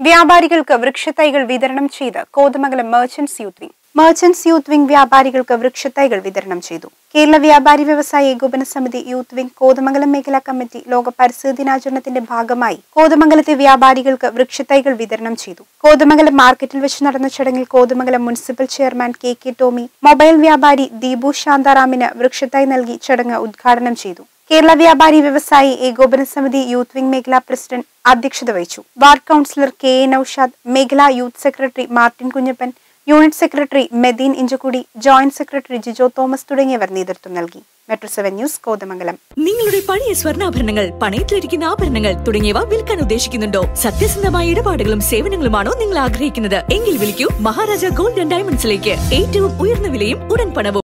വ്യാപാരികൾക്ക് വൃക്ഷത്തൈകൾ വിതരണം ചെയ്ത് Kothamangalam merchants youth wing merchants youth wing വ്യാപാരികൾക്ക് വൃക്ഷത്തൈകൾ വിതരണം ചെയ്തു കേരള വ്യാപാരി വ്യവസായ ഏകോപന സമിതി യൂത്ത് വിംഗ് കോതമംഗലം മേഖലാ കമ്മിറ്റി ലോക പരിസ്ഥിതി ദിനാചരണത്തിന്റെ ഭാഗമായി കോതമംഗലത്തെ വ്യാപാരികൾക്ക് വൃക്ഷത്തൈകൾ വിതരണം ചെയ്തു കോതമംഗലം മാർക്കറ്റിൽ വെച്ച് നടന്ന ചടങ്ങിൽ Kothamangalam municipal chairman K K Tomy mobile വ്യാപാരി ദീപു ശാന്താറാമിന് വൃക്ഷത്തൈ നൽകി ചടങ്ങ് ഉദ്ഘാടനം ചെയ്തു കേരള വ്യാപാരി വ്യവസായി ഏകോപന സമിതി യൂത്ത് വിംഗ് മേഖലാ പ്രസിഡന്റ് അധ്യക്ഷത വഹിച്ചു ward councillor K A Noushad മേഖലാ youth secretary Martin Kunjappan unit secretary Medeen Inchakkudi joint secretary Jijo Thomas തുടങ്ങിയവർ നേതൃത്വം നൽകി മെട്രോ സെവൻ ന്യൂസ് കോതമംഗലം നിങ്ങളുടെ പഴയ സ്വർണ്ണാഭരണങ്ങൾ പണയത്തിലിരിക്കുന്ന ആഭരണങ്ങൾ തുടങ്ങിയവ വിൽക്കാൻ ഉദ്ദേശിക്കുന്നുണ്ടോ സത്യസന്ധമായ ഇടപാടുകളും സേവനങ്ങളുമാണോ നിങ്ങൾ ആഗ്രഹിക്കുന്നത് എങ്കിൽ വിളിക്കൂ മഹാരാജ ഗോൾഡ് ആൻഡ് ഡയമണ്ട്സിലേക്ക് ഏറ്റവും ഉയർന്ന വിലയും ഉടൻ പണവും